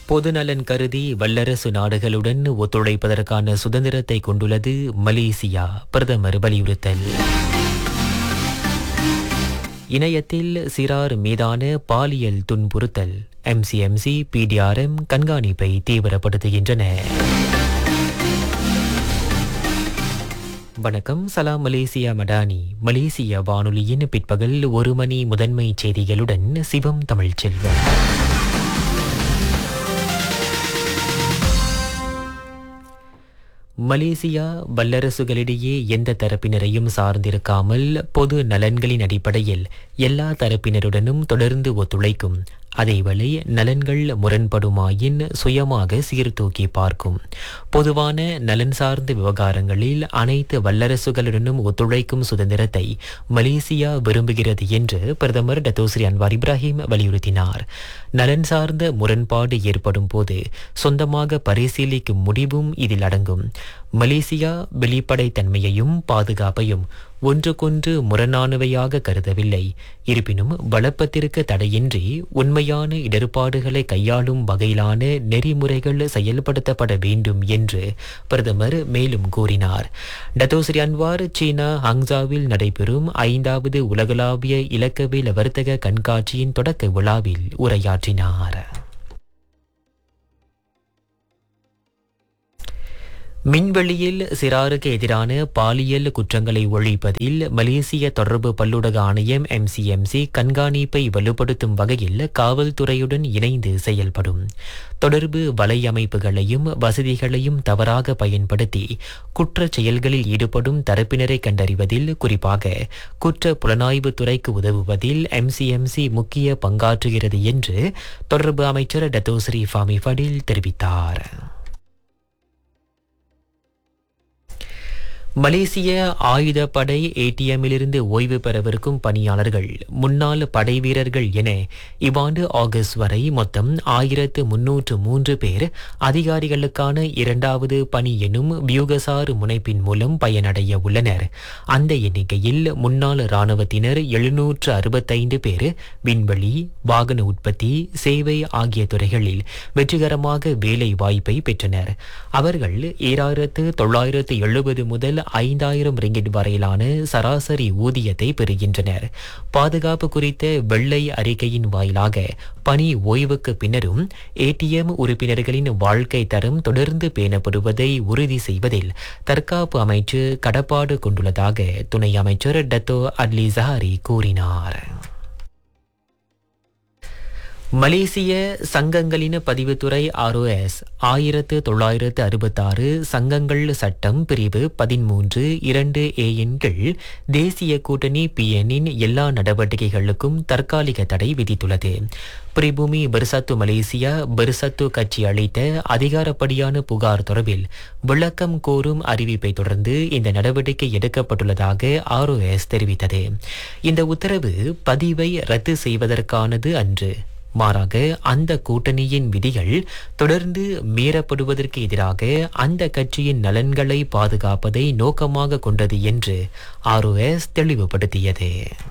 பொதுநலன் கருதி வல்லரசு நாடுகளுடன் ஒத்துழைப்பதற்கான சுதந்திரத்தை கொண்டுள்ளது மலேசியா பிரதமர் வலியுறுத்தல் இணையத்தில் சிறார் மீதான பாலியல் துன்புறுத்தல் எம்சிஎம்சி பிடிஆர்எம் கண்காணிப்பை தீவிரப்படுத்துகின்றன வணக்கம் சலாம் மலேசியா மடானி மலேசிய வானொலியின் பிற்பகல் ஒரு மணி முதன்மை செய்திகளுடன் சிவம் தமிழ்ச்செல்வம் மலேசியா வல்லரசுகளிடையே எந்த தரப்பினரையும் சார்ந்திருக்காமல் பொது நலன்களின் அடிப்படையில் எல்லா தரப்பினருடனும் தொடர்ந்து ஒத்துழைக்கும் அதேவேளை நலன்கள் முரண்படுமாயின் சுயமாக சீர்தூக்கி பார்க்கும் பொதுவான நலன் சார்ந்த விவகாரங்களில் அனைத்து வல்லரசுகளுடனும் ஒத்துழைக்கும் சுதந்திரத்தை மலேசியா விரும்புகிறது என்று பிரதமர் டத்தோஸ்ரீ அன்வார் இப்ராஹிம் வலியுறுத்தினார் நலன் சார்ந்த முரண்பாடு ஏற்படும் போது சொந்தமாக பரிசீலிக்கும் முடிவும் இதில் அடங்கும் மலேசியா வெளிப்படைத்தன்மையையும் பாதுகாப்பையும் ஒன்றுக்கொன்று முரணானவையாக கருதவில்லை இருப்பினும் வளப்பத்திற்கு தடையின்றி உண்மையான இடர்பாடுகளை கையாளும் வகையிலான நெறிமுறைகள் செயல்படுத்தப்பட வேண்டும் என்று பிரதமர் மேலும் கூறினார் டத்தோஸ்ரீ அன்வார் சீனா ஹங்ஸாவில் நடைபெறும் ஐந்தாவது உலகளாவிய இலக்கவியல் வர்த்தக கண்காட்சியின் தொடக்க விழாவில் உரையாற்றினார் மின்வெளியில் சிறாருக்கு எதிரான பாலியல் குற்றங்களை ஒழிப்பதில் மலேசிய தொடர்பு பல்லுடக ஆணையம் எம்சிஎம்சி கண்காணிப்பை வலுப்படுத்தும் வகையில் காவல்துறையுடன் இணைந்து செயல்படும் தொடர்பு வலையமைப்புகளையும் வசதிகளையும் தவறாக பயன்படுத்தி குற்றச் செயல்களில் ஈடுபடும் தரப்பினரை கண்டறிவதில் குறிப்பாக குற்ற புலனாய்வு துறைக்கு உதவுவதில் எம்சிஎம்சி முக்கிய பங்காற்றுகிறது என்று தொடர்பு அமைச்சர் டத்தோஸ்ரீ ஃபாமி ஃபடில் தெரிவித்தார் மலேசிய ஆயுதப்படை ஏடிஎம்மிலிருந்து ஓய்வு பெறவிருக்கும் பணியாளர்கள் முன்னாள் படை வீரர்கள் என இவ்வாண்டு ஆகஸ்ட் வரை மொத்தம் ஆயிரத்து முன்னூற்று மூன்று பேர் அதிகாரிகளுக்கான இரண்டாவது பணி எனும் வியூகசார் முனைப்பின் மூலம் பயனடைய உள்ளனர் அந்த எண்ணிக்கையில் முன்னாள் இராணுவத்தினர் எழுநூற்று அறுபத்தைந்து பேர் விண்வெளி வாகன உற்பத்தி சேவை ஆகிய துறைகளில் வெற்றிகரமாக வேலை வாய்ப்பை பெற்றனர் அவர்கள் ஏழாயிரத்து தொள்ளாயிரத்து எழுபது முதல் ஐந்தாயிரம் ரிங்கிட் வரையிலான சராசரி ஊதியத்தை பெறுகின்றனர் பாதுகாப்பு குறித்த வெள்ளை அறிக்கையின் வாயிலாக பணி ஓய்வுக்கு பின்னரும் ஏடிஎம் உறுப்பினர்களின் வாழ்க்கை தரம் தொடர்ந்து பேணப்படுவதை உறுதி செய்வதில் தற்காப்பு அமைச்சு கடப்பாடு கொண்டுள்ளதாக துணை அமைச்சர் டத்தோ அட்லி ஜஹாரி கூறினார் மலேசிய சங்கங்களின் பதிவுத்துறை ஆர்ஓஎஸ் ஆயிரத்து தொள்ளாயிரத்து அறுபத்தாறு சங்கங்கள் சட்டம் பிரிவு பதிமூன்று இரண்டு ஏயின் கீழ் தேசிய கூட்டணி பிஎன்னின் எல்லா நடவடிக்கைகளுக்கும் தற்காலிக தடை விதித்துள்ளது பிரிபூமி பெர்சத்து மலேசியா பெர்சத்து கட்சி அளித்த அதிகாரப்படியான புகார் தொடர்பில் விளக்கம் கோரும் அறிவிப்பை தொடர்ந்து இந்த நடவடிக்கை எடுக்கப்பட்டுள்ளதாக ஆர்ஓஎஸ் தெரிவித்தது இந்த உத்தரவு பதிவை ரத்து செய்வதற்கானது அன்று மாறாக அந்த கூட்டணியின் விதிகள் தொடர்ந்து மீறப்படுவதற்கு எதிராக அந்த கட்சியின் நலன்களை பாதுகாப்பதை நோக்கமாக கொண்டது என்று ஆர்ஓஎஸ் தெளிவுபடுத்தியது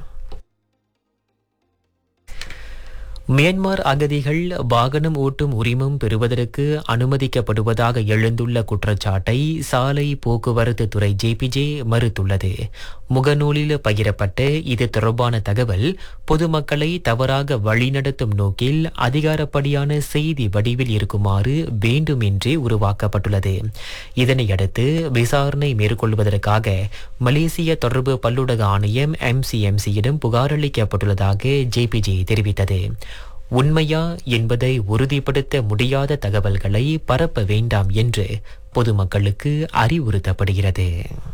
மியான்மர் அகதிகள் வாகனம் ஓட்டும் உரிமம் பெறுவதற்கு அனுமதிக்கப்படுவதாக எழுந்துள்ள குற்றச்சாட்டை சாலை போக்குவரத்து துறை ஜேபிஜே மறுத்துள்ளது முகநூலில் பகிரப்பட்ட இது தொடர்பான தகவல் பொதுமக்களை தவறாக வழிநடத்தும் நோக்கில் அதிகாரப்படியான செய்தி வடிவில் இருக்குமாறு வேண்டுமென்றே உருவாக்கப்பட்டுள்ளது இதனையடுத்து விசாரணை மேற்கொள்வதற்காக மலேசிய தொடர்பு பல்லுடக ஆணையம் எம்சிஎம்சியிடம் புகாரளிக்கப்பட்டுள்ளதாக ஜேபிஜே தெரிவித்தது உண்மையா என்பதை உறுதிப்படுத்த முடியாத தகவல்களை பரப்ப வேண்டாம் என்று பொதுமக்களுக்கு அறிவுறுத்தப்படுகிறது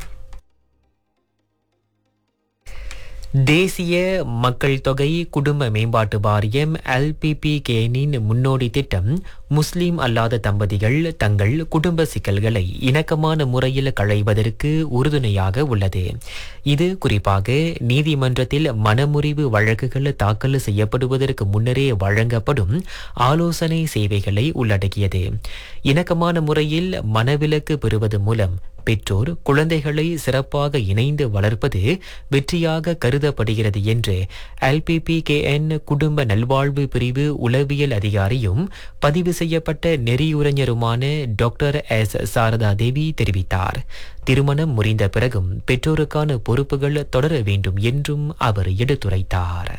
தேசிய மக்கள் தொகை குடும்ப மேம்பாட்டு வாரியம் எல்பிபிகேனின் முன்னோடி திட்டம் முஸ்லிம் அல்லாத தம்பதிகள் தங்கள் குடும்ப சிக்கல்களை இணக்கமான முறையில் களைவதற்கு உறுதுணையாக உள்ளது இது குறிப்பாக நீதிமன்றத்தில் மனமுறிவு வழக்குகள் தாக்கல் செய்யப்படுவதற்கு முன்னரே வழங்கப்படும் ஆலோசனை சேவைகளை உள்ளடக்கியது இணக்கமான முறையில் மனவிலக்கு பெறுவது மூலம் பெற்றோர் குழந்தைகளை சிறப்பாக இணைந்து வளர்ப்பது வெற்றியாக கருதப்படுகிறது என்று எல்பிபிகேஎன் குடும்ப நல்வாழ்வு பிரிவு உளவியல் அதிகாரியும் பதிவு செய்யப்பட்ட நெறியுரைஞருமான டாக்டர் எஸ் சாரதா தேவி தெரிவித்தார் திருமணம் முறிந்த பிறகும் பெற்றோருக்கான பொறுப்புகள் தொடர வேண்டும் என்றும் அவர் எடுத்துரைத்தார்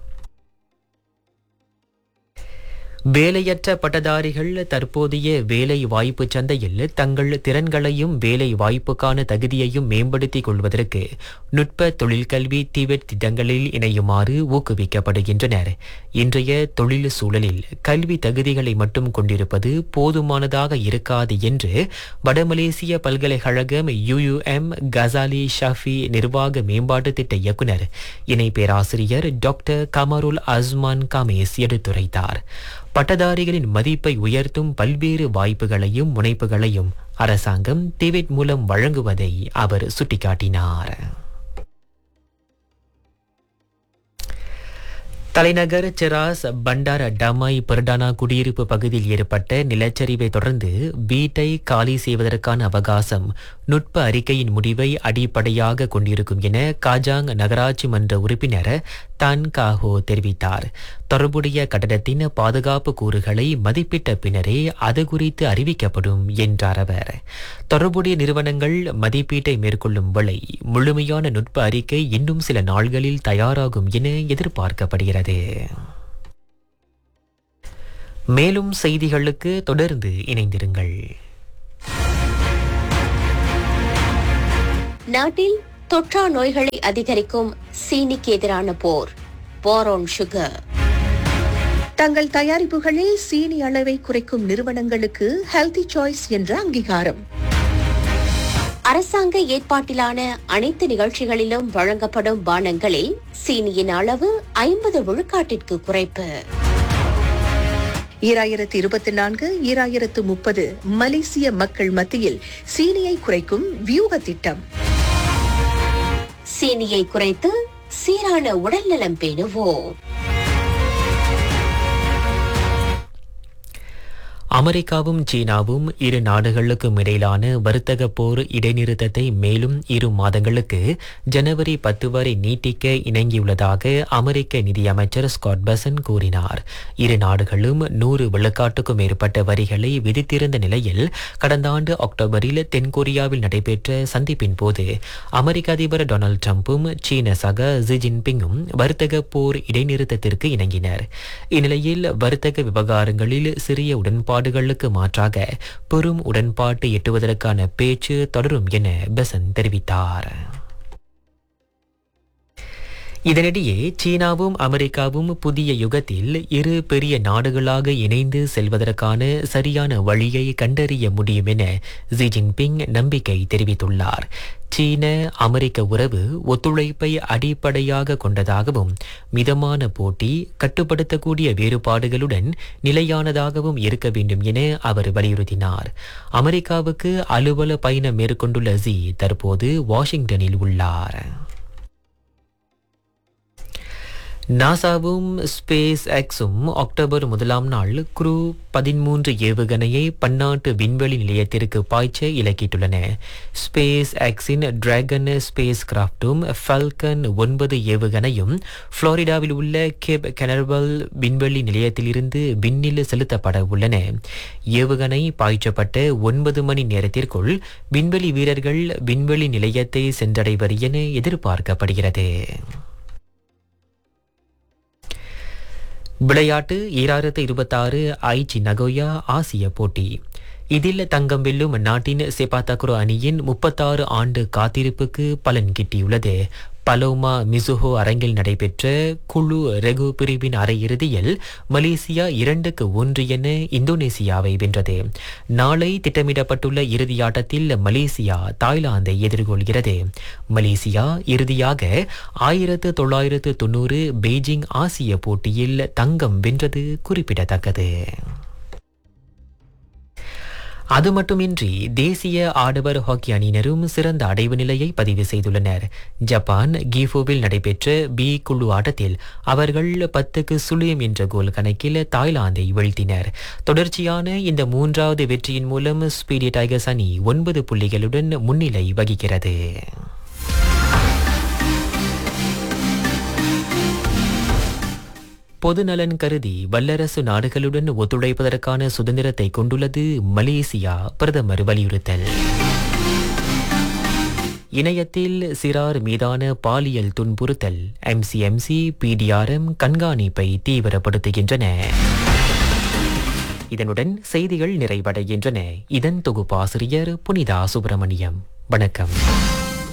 வேலையற்ற பட்டதாரிகள் தற்போதைய வேலை வாய்ப்பு சந்தையில் தங்கள் திறன்களையும் வேலை வாய்ப்புக்கான தகுதியையும் மேம்படுத்திக் கொள்வதற்கு நுட்ப தொழிற்கல்வி திவெட் திட்டங்களில் இணையுமாறு ஊக்குவிக்கப்படுகின்றனர் இன்றைய தொழில் சூழலில் கல்வி தகுதிகளை மட்டும் கொண்டிருப்பது போதுமானதாக இருக்காது என்று வடமலேசிய பல்கலைக்கழகம் யுயுஎம் கசாலி ஷாஃபி நிர்வாக மேம்பாட்டு திட்ட இயக்குனர் இணை பேராசிரியர் டாக்டர் கமருல் அஸ்மான் கமேஸ் எடுத்துரைத்தார் பட்டதாரிகளின் மதிப்பை உயர்த்தும் பல்வேறு வாய்ப்புகளையும் முனைப்புகளையும் அரசாங்கம் டிவிட் மூலம் வழங்குவதை அவர் சுட்டிக்காட்டினார் தலைநகர் செராஸ் பண்டார டமாய் பர்டானா குடியிருப்பு பகுதியில் ஏற்பட்ட நிலச்சரிவை தொடர்ந்து வீட்டை காலி செய்வதற்கான அவகாசம் நுட்ப அறிக்கையின் முடிவை அடிப்படையாக கொண்டிருக்கும் என காஜாங் நகராட்சி மன்ற உறுப்பினர் தான் காஹோ தெரிவித்தார் தொடர்புடைய கட்டடத்தின் பாதுகாப்பு கூறுகளை மதிப்பிட்ட பின்னரே அது குறித்து அறிவிக்கப்படும் என்றார் அவர் தொடர்புடைய நிறுவனங்கள் மதிப்பீட்டை மேற்கொள்ளும் வேளை முழுமையான நுட்ப அறிக்கை இன்னும் சில நாள்களில் தயாராகும் என எதிர்பார்க்கப்படுகிறது மேலும் செய்திகளுக்கு தொடர்ந்து இணைந்திருங்கள் நாட்டில் தொற்றா நோய்களை அதிகரிக்கும் சீனிக்கு எதிரான போர் போரோன் சுகர் தங்கள் தயாரிப்புகளில் சீனி அளவை குறைக்கும் நிறுவனங்களுக்கு ஹெல்தி சாய்ஸ் என்ற அங்கீகாரம் அரசாங்க ஏற்பாட்டிலான அனைத்து நிகழ்ச்சிகளிலும் வழங்கப்படும் பானங்களில் சீனியின் அளவு ஐம்பது விழுக்காட்டிற்கு குறைப்பு ஈராயிரத்து இருபத்தி நான்கு ஈராயிரத்து முப்பது மலேசிய மக்கள் மத்தியில் சீனியை குறைக்கும் வியூக திட்டம் சீனியை குறைத்து சீரான உடல்நலம் பேணுவோம் அமெரிக்காவும் சீனாவும் இரு நாடுகளுக்கும் இடையிலான வர்த்தக போர் இடைநிறுத்தத்தை மேலும் இரு மாதங்களுக்கு ஜனவரி பத்து வரை நீட்டிக்க இணங்கியுள்ளதாக அமெரிக்க நிதியமைச்சர் ஸ்காட் பசன் கூறினார் இரு நாடுகளும் நூறு விழுக்காட்டுக்கும் மேற்பட்ட வரிகளை விதித்திருந்த நிலையில் கடந்த ஆண்டு அக்டோபரில் தென்கொரியாவில் நடைபெற்ற சந்திப்பின் போது அமெரிக்க அதிபர் டொனால்டு டிரம்பும் சீன சக ஜி ஜின்பிங்கும் வர்த்தக போர் இடைநிறுத்தத்திற்கு இணங்கினர் இந்நிலையில் வர்த்தக விவகாரங்களில் சிறிய உடன்பாடுகளுக்கு மாற்றாக பெரும் உடன்பாட்டை எட்டுவதற்கான பேச்சு தொடரும் என பெசன் தெரிவித்தார் இதனிடையே சீனாவும் அமெரிக்காவும் புதிய யுகத்தில் இரு பெரிய நாடுகளாக இணைந்து செல்வதற்கான சரியான வழியை கண்டறிய முடியும் என ஜி ஜின்பிங் நம்பிக்கை தெரிவித்துள்ளார் சீன அமெரிக்க உறவு ஒத்துழைப்பை அடிப்படையாக கொண்டதாகவும் மிதமான போட்டி கட்டுப்படுத்தக்கூடிய வேறுபாடுகளுடன் நிலையானதாகவும் இருக்க வேண்டும் என அவர் வலியுறுத்தினார் அமெரிக்காவுக்கு அலுவல பயணம் மேற்கொண்டுள்ள ஜி தற்போது வாஷிங்டனில் உள்ளார் நாசாவும் ஸ்பேஸ் எக்ஸும் அக்டோபர் முதலாம் நாள் குரூ பதிமூன்று ஏவுகணையை பன்னாட்டு விண்வெளி நிலையத்திற்கு பாய்ச்ச இலக்கிட்டுள்ளன ஸ்பேஸ் எக்ஸின் டிராகன் ஸ்பேஸ் கிராஃப்டும் ஃபல்கன் ஒன்பது ஏவுகணையும் புளோரிடாவில் உள்ள கேப் கெனர்வல் விண்வெளி நிலையத்திலிருந்து விண்ணில் செலுத்தப்பட உள்ளன ஏவுகணை பாய்ச்சப்பட்ட ஒன்பது மணி நேரத்திற்குள் விண்வெளி வீரர்கள் விண்வெளி நிலையத்தை சென்றடைவர் என எதிர்பார்க்கப்படுகிறது விளையாட்டு ஈராயிரத்து இருபத்தாறு ஐச்சி நகோயா ஆசிய போட்டி இதில் தங்கம் வெல்லும் நாட்டின் செபாத்தக்ரோ அணியின் முப்பத்தாறு ஆண்டு காத்திருப்புக்கு பலன் கிட்டியுள்ளது பலோமா மிசுஹோ அரங்கில் நடைபெற்ற குழு ரெகு பிரிவின் அரையிறுதியில் மலேசியா இரண்டுக்கு ஒன்று என இந்தோனேசியாவை வென்றது நாளை திட்டமிடப்பட்டுள்ள இறுதியாட்டத்தில் மலேசியா தாய்லாந்தை எதிர்கொள்கிறது மலேசியா இறுதியாக ஆயிரத்து தொள்ளாயிரத்து தொண்ணூறு பெய்ஜிங் ஆசிய போட்டியில் தங்கம் வென்றது குறிப்பிடத்தக்கது அது மட்டுமின்றி தேசிய ஆடவர் ஹாக்கி அணியினரும் சிறந்த அடைவு நிலையை பதிவு செய்துள்ளனர் ஜப்பான் கீஃபோவில் நடைபெற்ற பி குழு ஆட்டத்தில் அவர்கள் பத்துக்கு சுழியம் என்ற கோல் கணக்கில் தாய்லாந்தை வீழ்த்தினர் தொடர்ச்சியான இந்த மூன்றாவது வெற்றியின் மூலம் ஸ்பீடி டைகர்ஸ் அணி ஒன்பது புள்ளிகளுடன் முன்னிலை வகிக்கிறது பொதுநலன் கருதி வல்லரசு நாடுகளுடன் ஒத்துழைப்பதற்கான சுதந்திரத்தை கொண்டுள்ளது மலேசியா பிரதமர் வலியுறுத்தல் இணையத்தில் சிறார் மீதான பாலியல் துன்புறுத்தல் எம்சிஎம்சி பிடிஆர்எம் கண்காணிப்பை தீவிரப்படுத்துகின்றன இதனுடன் செய்திகள் நிறைவடைகின்றன இதன் தொகுப்பாசிரியர் புனிதா சுப்பிரமணியம் வணக்கம்